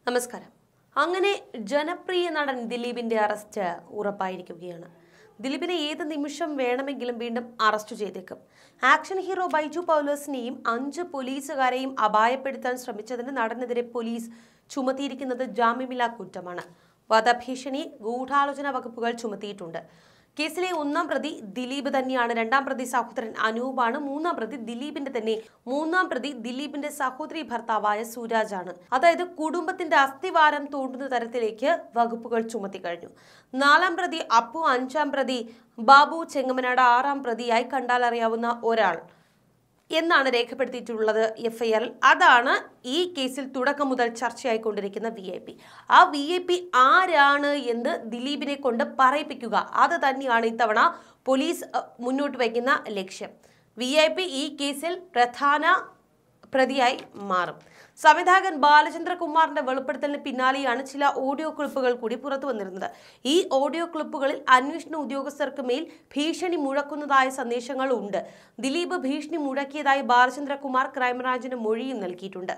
നമസ്കാരം അങ്ങനെ ജനപ്രിയ നടൻ ദിലീപിന്റെ അറസ്റ്റ് ഉറപ്പായിരിക്കുകയാണ് ദിലീപിനെ ഏത് നിമിഷം വേണമെങ്കിലും വീണ്ടും അറസ്റ്റ് ചെയ്തേക്കും ആക്ഷൻ ഹീറോ ബൈജു പൗലോസിനെയും അഞ്ച് പോലീസുകാരെയും അപായപ്പെടുത്താൻ ശ്രമിച്ചതിന് നടനെതിരെ പോലീസ് ചുമത്തിയിരിക്കുന്നത് ജാമ്യമില്ലാ കുറ്റമാണ് വധഭീഷണി ഗൂഢാലോചന വകുപ്പുകൾ ചുമത്തിയിട്ടുണ്ട് കേസിലെ ഒന്നാം പ്രതി ദിലീപ് തന്നെയാണ് രണ്ടാം പ്രതി സഹോദരൻ അനൂപാണ് മൂന്നാം പ്രതി ദിലീപിന്റെ തന്നെ മൂന്നാം പ്രതി ദിലീപിന്റെ സഹോദരി ഭർത്താവായ സൂരാജാണ് അതായത് കുടുംബത്തിന്റെ അസ്ഥിവാരം തോണ്ടുന്ന തരത്തിലേക്ക് വകുപ്പുകൾ ചുമത്തി കഴിഞ്ഞു നാലാം പ്രതി അപ്പു അഞ്ചാം പ്രതി ബാബു ചെങ്ങമനാട് ആറാം പ്രതിയായി കണ്ടാൽ അറിയാവുന്ന ഒരാൾ എന്നാണ് രേഖപ്പെടുത്തിയിട്ടുള്ളത് എഫ്ഐആറിൽ അതാണ് ഈ കേസിൽ തുടക്കം മുതൽ ചർച്ചയായിക്കൊണ്ടിരിക്കുന്ന വി ഐ പി ആ വി ഐ പി ആരാണ് എന്ന് ദിലീപിനെ കൊണ്ട് പറയിപ്പിക്കുക അത് തന്നെയാണ് ഇത്തവണ പോലീസ് അഹ്, മുന്നോട്ട് വയ്ക്കുന്ന ലക്ഷ്യം വി ഐ പി ഈ കേസിൽ പ്രധാന പ്രതിയായി മാറും സംവിധായകൻ ബാലചന്ദ്രകുമാറിന്റെ വെളിപ്പെടുത്തലിന് പിന്നാലെയാണ് ചില ഓഡിയോ ക്ലിപ്പുകൾ കൂടി പുറത്തു വന്നിരുന്നത് ഈ ഓഡിയോ ക്ലിപ്പുകളിൽ അന്വേഷണ ഉദ്യോഗസ്ഥർക്ക് മേൽ ഭീഷണി മുഴക്കുന്നതായ സന്ദേശങ്ങൾ ഉണ്ട് ദിലീപ് ഭീഷണി മുഴക്കിയതായി ബാലചന്ദ്രകുമാർ ക്രൈംബ്രാഞ്ചിന് മൊഴിയും നൽകിയിട്ടുണ്ട്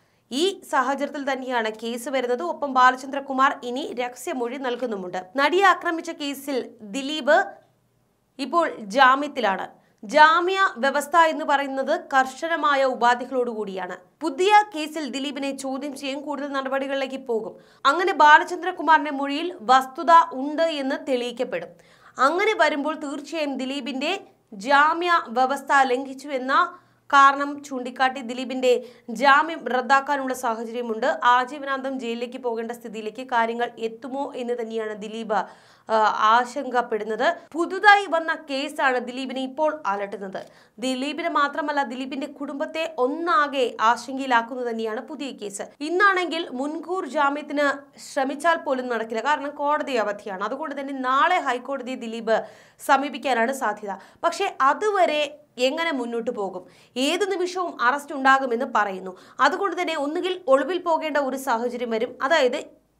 ഈ സാഹചര്യത്തിൽ തന്നെയാണ് കേസ് വരുന്നത് ഒപ്പം ബാലചന്ദ്രകുമാർ ഇനി രഹസ്യമൊഴി നൽകുന്നുമുണ്ട് നടിയെ ആക്രമിച്ച കേസിൽ ദിലീപ് ഇപ്പോൾ ജാമ്യത്തിലാണ് ജാമ്യ വ്യവസ്ഥ എന്ന് പറയുന്നത് കർശനമായ ഉപാധികളോടുകൂടിയാണ് പുതിയ കേസിൽ ദിലീപിനെ ചോദ്യം ചെയ്യും കൂടുതൽ നടപടികളിലേക്ക് പോകും അങ്ങനെ ബാലചന്ദ്രകുമാറിന്റെ മൊഴിയിൽ വസ്തുത ഉണ്ട് എന്ന് തെളിയിക്കപ്പെടും അങ്ങനെ വരുമ്പോൾ തീർച്ചയായും ദിലീപിന്റെ ജാമ്യ വ്യവസ്ഥ ലംഘിച്ചു എന്ന കാരണം ചൂണ്ടിക്കാട്ടി ദിലീപിന്റെ ജാമ്യം റദ്ദാക്കാനുള്ള സാഹചര്യമുണ്ട് ആജീവനാന്തം ജയിലിലേക്ക് പോകേണ്ട സ്ഥിതിയിലേക്ക് കാര്യങ്ങൾ എത്തുമോ എന്ന് തന്നെയാണ് ദിലീപ് ആ, ആശങ്കപ്പെടുന്നത് പുതുതായി വന്ന കേസാണ് ദിലീപിനെ ഇപ്പോൾ അലട്ടുന്നത് ദിലീപിനെ മാത്രമല്ല ദിലീപിന്റെ കുടുംബത്തെ ഒന്നാകെ ആശങ്കയിലാക്കുന്നത് തന്നെയാണ് പുതിയ കേസ് ഇന്നാണെങ്കിൽ മുൻകൂർ ജാമ്യത്തിന് ശ്രമിച്ചാൽ പോലും നടക്കില്ല കാരണം കോടതി അവധിയാണ് അതുകൊണ്ട് തന്നെ നാളെ ഹൈക്കോടതിയെ ദിലീപ് സമീപിക്കാനാണ് സാധ്യത പക്ഷേ അതുവരെ എങ്ങനെ മുന്നോട്ട് പോകും ഏത് നിമിഷവും അറസ്റ്റ് ഉണ്ടാകുമെന്ന് പറയുന്നു അതുകൊണ്ട് തന്നെ ഒന്നുകിൽ ഒളിവിൽ പോകേണ്ട ഒരു സാഹചര്യം വരും അതായത്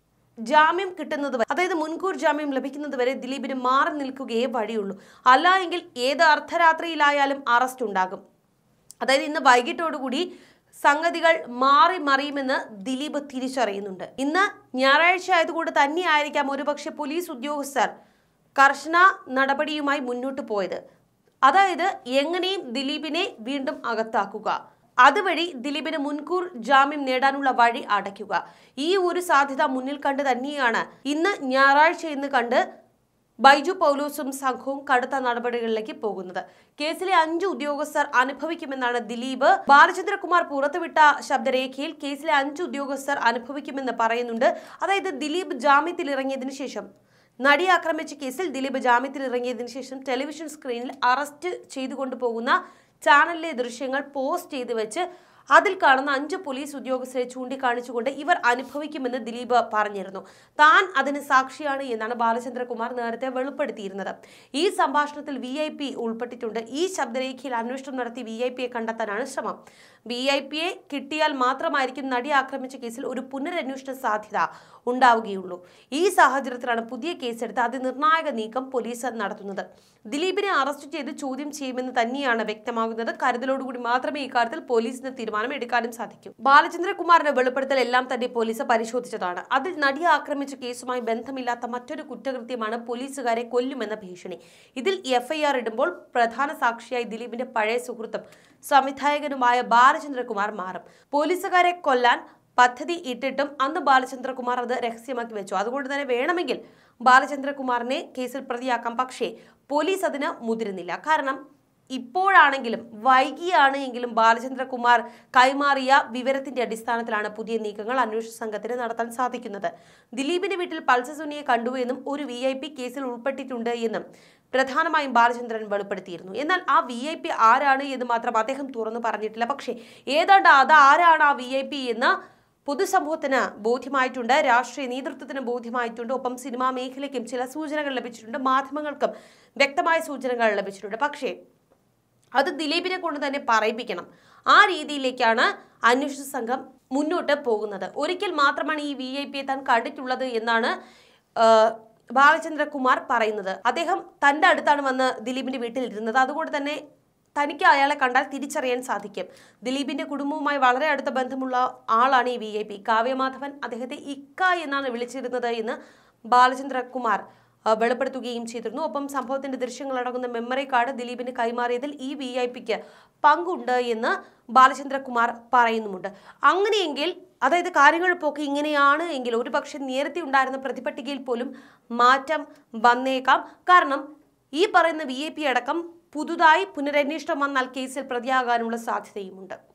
ജാമ്യം കിട്ടുന്നത് വരെ അതായത് മുൻകൂർ ജാമ്യം ലഭിക്കുന്നത് വരെ ദിലീപിന് മാറി നിൽക്കുകയേ വഴിയുള്ളൂ അല്ല എങ്കിൽ ഏത് അർദ്ധരാത്രിയിലായാലും അറസ്റ്റ് ഉണ്ടാകും അതായത് ഇന്ന് വൈകിട്ടോടുകൂടി സംഗതികൾ മാറി മറിയുമെന്ന് ദിലീപ് തിരിച്ചറിയുന്നുണ്ട് ഇന്ന് ഞായറാഴ്ച ആയതുകൊണ്ട് തന്നെയായിരിക്കാം ഒരുപക്ഷെ പോലീസ് ഉദ്യോഗസ്ഥർ കർശന നടപടിയുമായി മുന്നോട്ട് പോയത് അതായത് എങ്ങനെയും ദിലീപിനെ വീണ്ടും അകത്താക്കുക അതുവഴി ദിലീപിന് മുൻകൂർ ജാമ്യം നേടാനുള്ള വഴി അടയ്ക്കുക ഈ ഒരു സാധ്യത മുന്നിൽ കണ്ട് തന്നെയാണ് ഇന്ന് ഞായറാഴ്ച എന്ന് കണ്ട് ബൈജു പൗലോസും സംഘവും കടുത്ത നടപടികളിലേക്ക് പോകുന്നത് കേസിലെ അഞ്ച് ഉദ്യോഗസ്ഥർ അനുഭവിക്കുമെന്നാണ് ദിലീപ് ബാലചന്ദ്രകുമാർ പുറത്തുവിട്ട ശബ്ദരേഖയിൽ കേസിലെ അഞ്ച് ഉദ്യോഗസ്ഥർ അനുഭവിക്കുമെന്ന് പറയുന്നുണ്ട് അതായത് ദിലീപ് ജാമ്യത്തിൽ ഇറങ്ങിയതിനു ശേഷം നടിയെ ആക്രമിച്ച കേസിൽ ദിലീപ് ജാമ്യത്തിൽ ഇറങ്ങിയതിനു ശേഷം ടെലിവിഷൻ സ്ക്രീനിൽ അറസ്റ്റ് ചെയ്തുകൊണ്ടു പോകുന്ന ചാനലിലെ ദൃശ്യങ്ങൾ പോസ്റ്റ് ചെയ്ത് വെച്ച് അതിൽ കാണുന്ന അഞ്ച് പോലീസ് ഉദ്യോഗസ്ഥരെ ചൂണ്ടിക്കാണിച്ചുകൊണ്ട് ഇവർ അനുഭവിക്കുമെന്ന് ദിലീപ് പറഞ്ഞിരുന്നു താൻ അതിന് സാക്ഷിയാണ് എന്നാണ് ബാലചന്ദ്രകുമാർ നേരത്തെ വെളിപ്പെടുത്തിയിരുന്നത് ഈ സംഭാഷണത്തിൽ വി ഐ പി ഉൾപ്പെട്ടിട്ടുണ്ട് ഈ ശബ്ദരേഖയിൽ അന്വേഷണം നടത്തി വി ഐ പിയെ കണ്ടെത്താനാണ് ശ്രമം വി ഐ പിയെ കിട്ടിയാൽ മാത്രമായിരിക്കും നടി ആക്രമിച്ച കേസിൽ ഒരു പുനരന്വേഷണ സാധ്യത ഉണ്ടാവുകയുള്ളൂ ഈ സാഹചര്യത്തിലാണ് പുതിയ കേസെടുത്ത് അതിനിർണായക നീക്കം പോലീസ് നടത്തുന്നത് ദിലീപിനെ അറസ്റ്റ് ചെയ്ത് ചോദ്യം ചെയ്യുമെന്ന് തന്നെയാണ് വ്യക്തമാകുന്നത് കരുതലോടുകൂടി മാത്രമേ ഇക്കാര്യത്തിൽ പോലീസിന് തീരുമാനം എടുക്കാനും സാധിക്കൂ ബാലചന്ദ്രകുമാറിന്റെ വെളിപ്പെടുത്തൽ എല്ലാം തന്നെ പോലീസ് പരിശോധിച്ചതാണ് അതിൽ നടിയെ ആക്രമിച്ച കേസുമായി ബന്ധമില്ലാത്ത മറ്റൊരു കുറ്റകൃത്യമാണ് പോലീസുകാരെ കൊല്ലുമെന്ന ഭീഷണി ഇതിൽ എഫ്ഐആർ ഇടുമ്പോൾ പ്രധാന സാക്ഷിയായി ദിലീപിന്റെ പഴയ സുഹൃത്തും സംവിധായകനുമായ ബാലചന്ദ്രകുമാർ മാറും പോലീസുകാരെ കൊല്ലാൻ പദ്ധതി ഇട്ടിട്ടും അന്ന് ബാലചന്ദ്രകുമാർ അത് രഹസ്യമാക്കി വെച്ചു അതുകൊണ്ട് തന്നെ വേണമെങ്കിൽ ബാലചന്ദ്രകുമാറിനെ കേസിൽ പ്രതിയാക്കാം പക്ഷേ പോലീസ് അതിന് മുതിരുന്നില്ല കാരണം ഇപ്പോഴാണെങ്കിലും വൈകിയാണ് എങ്കിലും ബാലചന്ദ്രകുമാർ കൈമാറിയ വിവരത്തിന്റെ അടിസ്ഥാനത്തിലാണ് പുതിയ നീക്കങ്ങൾ അന്വേഷണ സംഘത്തിന് നടത്താൻ സാധിക്കുന്നത് ദിലീപിന്റെ വീട്ടിൽ പൾസസുനിയെ കണ്ടു എന്നും ഒരു വി ഐ പി കേസിൽ ഉൾപ്പെട്ടിട്ടുണ്ട് എന്നും പ്രധാനമായും ബാലചന്ദ്രൻ വെളിപ്പെടുത്തിയിരുന്നു എന്നാൽ ആ വി ഐ പി ആരാണ് എന്ന് മാത്രം അദ്ദേഹം തുറന്നു പറഞ്ഞിട്ടില്ല പക്ഷേ ഏതാണ്ട് അത് ആരാണ് ആ വി ഐ പി എന്ന് പൊതുസമൂഹത്തിന് ബോധ്യമായിട്ടുണ്ട് രാഷ്ട്രീയ നേതൃത്വത്തിന് ബോധ്യമായിട്ടുണ്ട് ഒപ്പം സിനിമാ മേഖലയ്ക്കും ചില സൂചനകൾ ലഭിച്ചിട്ടുണ്ട് മാധ്യമങ്ങൾക്കും വ്യക്തമായ സൂചനകൾ ലഭിച്ചിട്ടുണ്ട് പക്ഷേ അത് ദിലീപിനെ കൊണ്ട് തന്നെ പറയിപ്പിക്കണം ആ രീതിയിലേക്കാണ് അന്വേഷണ സംഘം മുന്നോട്ട് പോകുന്നത് ഒരിക്കൽ മാത്രമാണ് ഈ വി ഐ പിയെ താൻ കണ്ടിട്ടുള്ളത് എന്നാണ് ആ, ബാലചന്ദ്രകുമാർ പറയുന്നത് അദ്ദേഹം തൻ്റെ അടുത്താണ് വന്ന് ദിലീപിന്റെ വീട്ടിൽ ഇരുന്നത് അതുകൊണ്ട് തന്നെ തനിക്ക് അയാളെ കണ്ടാൽ തിരിച്ചറിയാൻ സാധിക്കും ദിലീപിന്റെ കുടുംബവുമായി വളരെ അടുത്ത ബന്ധമുള്ള ആളാണ് ഈ വി ഐ പി കാവ്യമാധവൻ അദ്ദേഹത്തെ ഇക്ക എന്നാണ് വിളിച്ചിരുന്നത് എന്ന് ബാലചന്ദ്രകുമാർ ആ, വെളിപ്പെടുത്തുകയും ചെയ്തിരുന്നു ഒപ്പം സംഭവത്തിന്റെ ദൃശ്യങ്ങളടങ്ങുന്ന മെമ്മറി കാർഡ് ദിലീപിന് കൈമാറിയതിൽ ഈ വി ഐ പിക്ക് പങ്കുണ്ട് എന്ന് ബാലചന്ദ്രകുമാർ പറയുന്നുമുണ്ട് അങ്ങനെയെങ്കിൽ അതായത് കാര്യങ്ങൾ പോക്ക് ഇങ്ങനെയാണ് എങ്കിൽ ഒരുപക്ഷെ നേരത്തെ ഉണ്ടായിരുന്ന പ്രതിപട്ടികയിൽ പോലും മാറ്റം വന്നേക്കാം കാരണം ഈ പറയുന്ന വി ഐ പി അടക്കം പുതുതായി പുനരന്വേഷണം വന്നാൽ കേസിൽ പ്രതിയാകാനുള്ള സാധ്യതയുമുണ്ട്